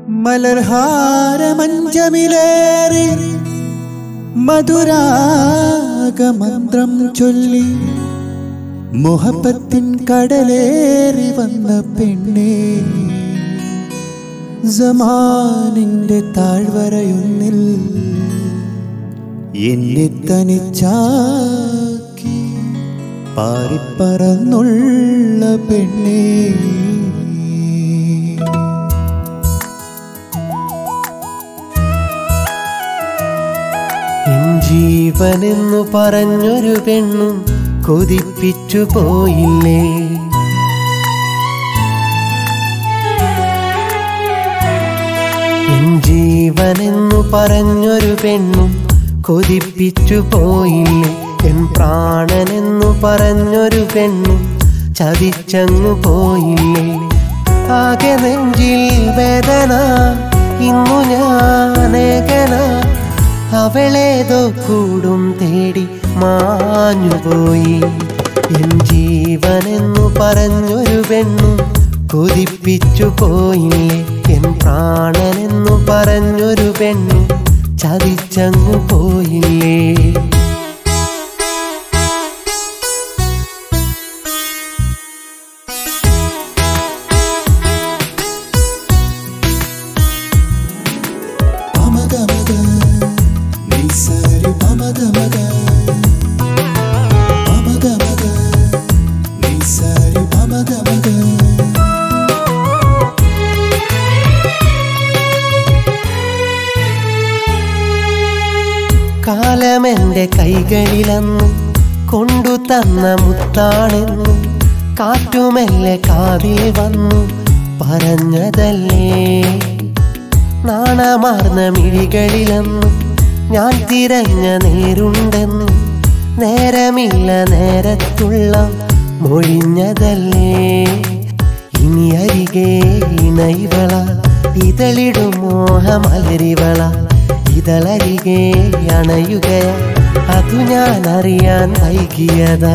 മലർഹാരമഞ്ചമിലേറി മധുരാഗമന്ത്രം ചൊല്ലി മുഹബത്തിൻ കടലേറി വന്ന പെണ്ണേ സമാനിന്റെ താഴ്വരയൊന്നിൽ എന്നെ തനിച്ചാക്കി പാറിപ്പറന്നുള്ള പെണ്ണേ എൻ ജീവനെന്നു പറഞ്ഞൊരു പെണ്ണും കൊതിപ്പിച്ചു പോയില്ലേ എൻ ജീവനെന്നു പറഞ്ഞൊരു പെണ്ണും കൊതിപ്പിച്ചു പോയില്ലേ എൻ പ്രാണനെന്നു പറഞ്ഞൊരു പെണ്ണും ചതിച്ചങ്ങു പോയില്ലേ ആകെ നെഞ്ചിൽ വേദന ഇന്നു ഞാനേകന അവളേതോ കൂടും തേടി മാഞ്ഞുപോയി എൻ ജീവനെന്നു പറഞ്ഞൊരു പെണ്ണും കൊതിപ്പിച്ചു പോയില്ലേ എൻ പ്രാണനെന്നു പറഞ്ഞൊരു പെണ്ണും ചതിച്ചങ്ങു പോയില്ലേ പമഗമഗ നിസരി പമഗമഗ പമഗമഗ നിസരി പമഗമഗ കാലമെന്റെ കൈകളിലന്നു കൊണ്ടു തന്ന മുത്താണെന്നു കാറ്റുമെല്ലെ കാതിൽ വന്നു പറഞ്ഞതല്ലേ നാണമാർന്ന മിഴികളിലെന്നു ഞാൻ തിരഞ്ഞ നേരുണ്ടെന്നു നേരമില്ല നേരത്തുള്ള മൊഴിഞ്ഞതല്ലേ ഇനി അരികെ ഇണയിവള ഇതളിടും മോഹമലരിവള ഇതളരികെ അണയുകയ അതു ഞാൻ അറിയാൻ വൈകിയതാ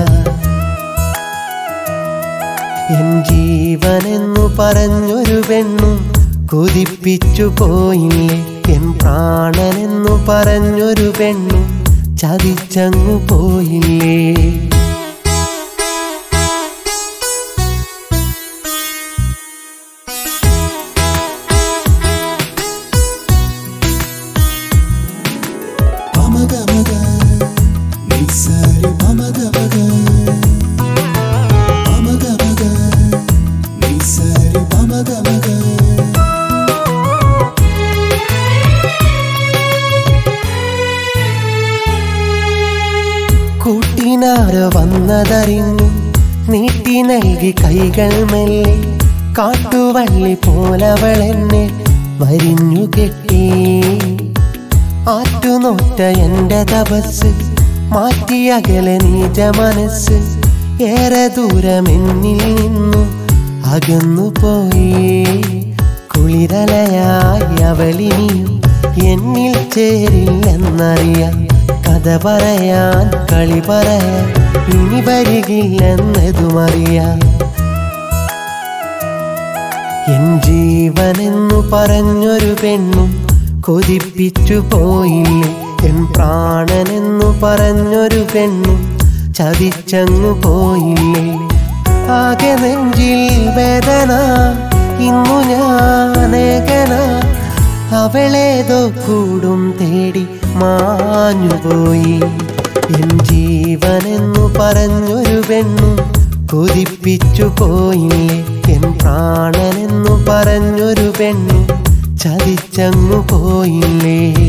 എൻ ജീവനെന്നു പറഞ്ഞൊരു പെണ്ണും കൊതിപ്പിച്ചു പോയില്ലേ എൻ പ്രാണനെന്നു പറഞ്ഞൊരു പെണ്ണും ചതിച്ചങ്ങു പോയില്ലേ പമഗമഗ നിസരി പമഗമഗ പമഗമഗ നിസരി പമഗമഗ കൂട്ടിനാരോ വന്നതറിഞ്ഞു നീട്ടി നൽകി കൈകൾ മെല്ലെ കാട്ടുവള്ളി പോലവളെന്നെ വരിഞ്ഞു കെട്ടി ആറ്റുനോറ്റ എന്റെ തപസ് മാറ്റി അകലെ നീജ മനസ്സ് ഏറെ ദൂരമെന്നിൽ നിന്നും അകന്നു പോയി കുളിരലയായി അവളിനിയും എന്നിൽ ചേരില്ലെന്നറിയാം കഥ പറയാൻ കളി പറയാൻ ഇനി വരികില്ലെന്നതുമറിയാം എൻ ജീവനെന്നു പറഞ്ഞൊരു പെണ്ണും കൊതിപ്പിച്ചു പോയില്ലേ എൻ പ്രാണനെന്നു പറഞ്ഞൊരു പെണ്ണും ചതിച്ചങ്ങു പോയില്ലേ ആകെ നെഞ്ചിൽ വേദന ഇന്നു ഞാനേകന അവളേതോ കൂടും തേടി മാഞ്ഞുപോയി എൻ ജീവനെന്നു പറഞ്ഞൊരു പെണ്ണും കൊതിപ്പിച്ചു പോയില്ലേ എൻ പ്രാണനെന്നു പറഞ്ഞൊരു പെണ്ണും ചതിച്ചങ്ങു പോയില്ലേ